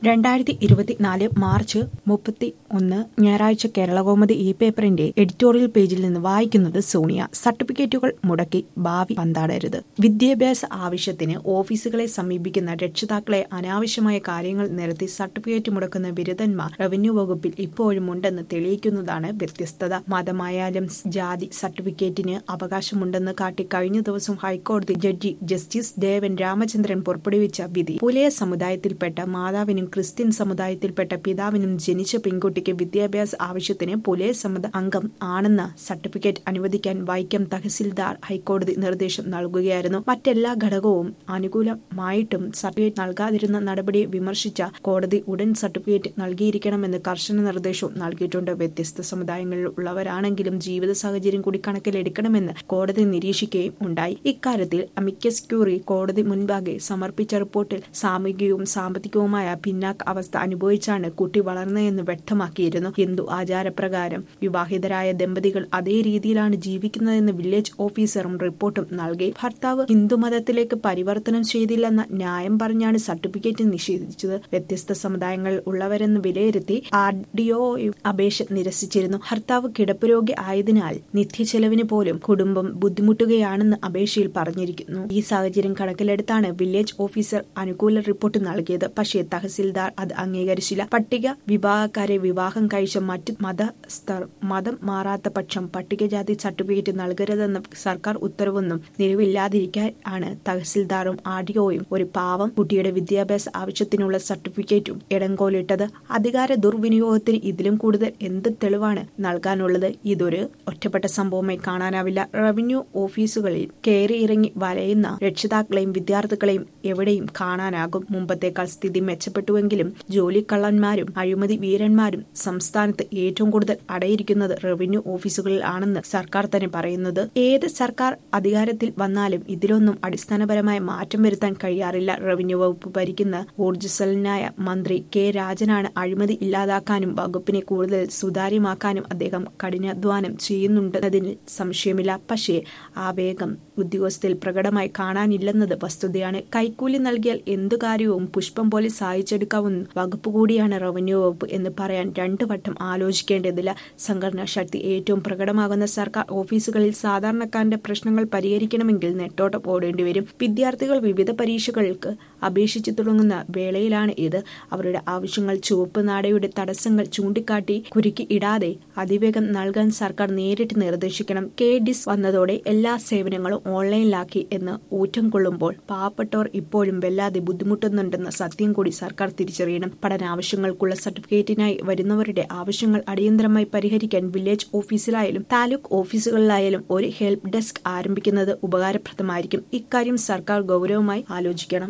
രണ്ടായിരത്തി ഇരുപത്തിനാല് മാർച്ച് മുപ്പത്തി ഒന്ന് ഞായറാഴ്ച കേരളകൗമുദി ഇ പേപ്പറിന്റെ എഡിറ്റോറിയൽ പേജിൽ നിന്ന് വായിക്കുന്നത് സോണിയ സർട്ടിഫിക്കറ്റുകൾ മുടക്കി ഭാവി പന്താടരുത് വിദ്യാഭ്യാസ ആവശ്യത്തിന് ഓഫീസുകളെ സമീപിക്കുന്ന രക്ഷിതാക്കളെ അനാവശ്യമായ കാര്യങ്ങൾ നിരത്തി സർട്ടിഫിക്കറ്റ് മുടക്കുന്ന ബിരുദന്മാർ റവന്യൂ വകുപ്പിൽ ഇപ്പോഴും ഉണ്ടെന്ന് തെളിയിക്കുന്നതാണ് വ്യത്യസ്തത മതമായാലും ജാതി സർട്ടിഫിക്കറ്റിന് അവകാശമുണ്ടെന്ന് കാട്ടി കഴിഞ്ഞ ദിവസം ഹൈക്കോടതി ജഡ്ജി ജസ്റ്റിസ് ദേവൻ രാമചന്ദ്രൻ പുറപ്പെടുവിച്ച വിധി പുലയ സമുദായത്തിൽപ്പെട്ട മാതാവിനും ക്രിസ്ത്യൻ സമുദായത്തിൽപ്പെട്ട പിതാവിനും ജനിച്ച പെൺകുട്ടിക്ക് വിദ്യാഭ്യാസ ആവശ്യത്തിന് പുലയ സമുദായ അംഗം ആണെന്ന സർട്ടിഫിക്കറ്റ് അനുവദിക്കാൻ വൈക്കം തഹസിൽദാർ ഹൈക്കോടതി നിർദ്ദേശം നൽകുകയായിരുന്നു മറ്റെല്ലാ ഘടകവും അനുകൂലമായിട്ടും സർട്ടിഫിക്കറ്റ് നൽകാതിരുന്ന നടപടിയെ വിമർശിച്ച കോടതി ഉടൻ സർട്ടിഫിക്കറ്റ് നൽകിയിരിക്കണമെന്ന് കർശന നിർദ്ദേശവും നൽകിയിട്ടുണ്ട് വ്യത്യസ്ത സമുദായങ്ങളിൽ ഉള്ളവരാണെങ്കിലും ജീവിത സാഹചര്യം കൂടി കണക്കിലെടുക്കണമെന്ന് കോടതി നിരീക്ഷിക്കുകയും ഉണ്ടായി ഇക്കാര്യത്തിൽ അമിക്കസ് ക്യൂറി കോടതി മുൻപാകെ സമർപ്പിച്ച റിപ്പോർട്ടിൽ സാമൂഹികവും സാമ്പത്തികവുമായ പിന്നാക്ക അവസ്ഥ അനുഭവിച്ചാണ് കുട്ടി വളർന്നതെന്ന് വ്യക്തമാക്കിയിരുന്നു ഹിന്ദു ആചാരപ്രകാരം വിവാഹിതരായ ദമ്പതികൾ അതേ രീതിയിലാണ് ജീവിക്കുന്നതെന്ന് വില്ലേജ് ഓഫീസറും റിപ്പോർട്ടും നൽകി ഭർത്താവ് ഹിന്ദുമതത്തിലേക്ക് പരിവർത്തനം ചെയ്തില്ലെന്ന ന്യായം പറഞ്ഞാണ് സർട്ടിഫിക്കറ്റ് നിഷേധിച്ചത് വ്യത്യസ്ത സമുദായങ്ങളിൽ ഉള്ളവരെന്ന് വിലയിരുത്തി ആർ ഡി ഒ അപേക്ഷ നിരസിച്ചിരുന്നു ഭർത്താവ് കിടപ്പ് രോഗി ആയതിനാൽ നിത്യചെലവിന് പോലും കുടുംബം ബുദ്ധിമുട്ടുകയാണെന്ന് അപേക്ഷയിൽ പറഞ്ഞിരിക്കുന്നു ഈ സാഹചര്യം കണക്കിലെടുത്താണ് വില്ലേജ് ഓഫീസർ അനുകൂല റിപ്പോർട്ട് നൽകിയത് പക്ഷേ തഹസിൽദാർ അത് അംഗീകരിച്ചില്ല പട്ടിക വിഭാഗക്കാരെ വിവാഹം കഴിച്ച മറ്റ് മതസ്ഥർ മതം മാറാത്ത പക്ഷം പട്ടികജാതി സർട്ടിഫിക്കറ്റ് നൽകരുതെന്ന സർക്കാർ ഉത്തരവൊന്നും നിലവില്ലാതിരിക്കാൻ ആണ് തഹസിൽദാറും ആർ ഡി ഒയും ഒരു പാവം കുട്ടിയുടെ വിദ്യാഭ്യാസ ആവശ്യത്തിനുള്ള സർട്ടിഫിക്കറ്റും ഇടങ്കോലിട്ടത് അധികാര ദുർവിനിയോഗത്തിന് ഇതിലും കൂടുതൽ എന്ത് തെളിവാണ് നൽകാനുള്ളത് ഇതൊരു ഒറ്റപ്പെട്ട സംഭവമായി കാണാനാവില്ല റവന്യൂ ഓഫീസുകളിൽ കയറി ഇറങ്ങി വലയുന്ന രക്ഷിതാക്കളെയും വിദ്യാർത്ഥികളെയും എവിടെയും കാണാനാകും മുമ്പത്തേക്കാൾ സ്ഥിതി മെച്ചപ്പെട്ടുവെങ്കിലും ജോലിക്കള്ളന്മാരും അഴിമതി വീരന്മാരും സംസ്ഥാനത്ത് ഏറ്റവും കൂടുതൽ അടയിരിക്കുന്നത് റവന്യൂ ഓഫീസുകളിൽ ആണെന്ന് സർക്കാർ തന്നെ പറയുന്നത് ഏത് സർക്കാർ അധികാരത്തിൽ വന്നാലും ഇതിലൊന്നും അടിസ്ഥാനപരമായ മാറ്റം വരുത്താൻ കഴിയാറില്ല റവന്യൂ വകുപ്പ് ഭരിക്കുന്ന ഊർജ്ജസ്വലനായ മന്ത്രി കെ രാജനാണ് അഴിമതി ഇല്ലാതാക്കാനും വകുപ്പിനെ കൂടുതൽ സുതാര്യമാക്കാനും അദ്ദേഹം കഠിനാധ്വാനം ചെയ്യുന്നുണ്ടെന്നതിന് സംശയമില്ല പക്ഷേ ആ വേഗം ഉദ്യോഗസ്ഥരിൽ പ്രകടമായി കാണാനില്ലെന്നത് വസ്തുതയാണ് കൈക്കൂലി നൽകിയാൽ എന്തു കാര്യവും പുഷ്പം പോലെ സാധിച്ചെടുക്കാവുന്ന വകുപ്പ് കൂടിയാണ് റവന്യൂ വകുപ്പ് എന്ന് പറയാൻ രണ്ടു വട്ടം ആലോചിക്കേണ്ടതില്ല സംഘടനാ ശക്തി ഏറ്റവും പ്രകടമാകുന്ന സർക്കാർ ഓഫീസുകളിൽ സാധാരണക്കാരന്റെ പ്രശ്നങ്ങൾ പരിഹരിക്കണമെങ്കിൽ നെട്ടോട്ടം ഓടേണ്ടി വരും വിദ്യാർത്ഥികൾ വിവിധ പരീക്ഷകൾക്ക് അപേക്ഷിച്ചു തുടങ്ങുന്ന വേളയിലാണ് ഇത് അവരുടെ ആവശ്യങ്ങൾ ചുവപ്പ് നാടയുടെ തടസ്സങ്ങൾ ചൂണ്ടിക്കാട്ടി കുരുക്കി ഇടാതെ അതിവേഗം നൽകാൻ സർക്കാർ നേരിട്ട് നിർദ്ദേശിക്കണം കെ ഡിസ് വന്നതോടെ എല്ലാ സേവനങ്ങളും ഓൺലൈനിലാക്കി എന്ന് ഊറ്റം കൊള്ളുമ്പോൾ പാവപ്പെട്ടവർ ഇപ്പോഴും വല്ലാതെ ബുദ്ധിമുട്ടുന്നുണ്ടെന്ന സത്യം കൂടി സർക്കാർ തിരിച്ചറിയണം പഠനാവശ്യങ്ങൾക്കുള്ള സർട്ടിഫിക്കറ്റിനായി വരുന്നവരുടെ ആവശ്യങ്ങൾ അടിയന്തരമായി പരിഹരിക്കാൻ വില്ലേജ് ഓഫീസിലായാലും താലൂക്ക് ഓഫീസുകളിലായാലും ഒരു ഹെൽപ്പ് ഡെസ്ക് ആരംഭിക്കുന്നത് ഉപകാരപ്രദമായിരിക്കും ഇക്കാര്യം സർക്കാർ ഗൗരവമായി ആലോചിക്കണം